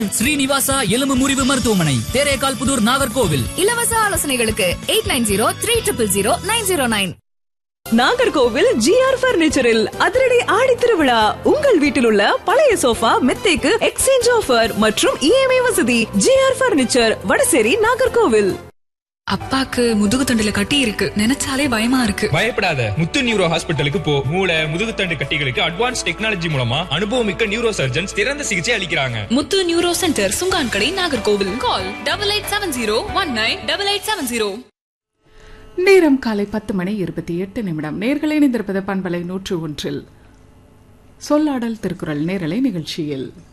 ஸ்ரீனிவாசா எலும்பு முறிவு மருத்துவமனை தேரேகால் புதூர் நாகர்கோவில் இலவச ஆலோசனைகளுக்கு eight nine zero three triple zero nine zero nine Nagercoil GR பர்னிச்சரில் அதிரடி ஆடி திருவிழா உங்கள் வீட்டில் உள்ள பழைய சோஃபா மெத்தைக்கு எக்ஸ்சேஞ்ச் ஆஃபர் மற்றும் இஎம்ஐ வசதி ஜிஆர் பர்னிச்சர் வடசேரி நாகர்கோவில் அப்பாக்கு முதுகு தண்டுல கட்டி இருக்கு நினைச்சாலே பயமா இருக்கு பயப்படாத முத்து நியூரோ ஹாஸ்பிட்டலுக்கு போ மூளை முதுகுத்தண்டு கட்டிகளுக்கு அட்வான்ஸ் டெக்னாலஜி மூலமா அனுபவமிக்க நியூரோ சர்ஜன்ஸ் சிறந்த சிகிச்சை அளிக்கிறாங்க முத்து neuro centre Sungankadai Nagercoil call double eight seven zero one nine double eight seven zero நேரம் காலை பத்து மணி இருபத்தி எட்டு நிமிடம் நேர்களை இணைந்திருப்பது பண்பலை நூற்று ஒன்றில் சொல்லாடல் திருக்குறள் நேரலை நிகழ்ச்சியில்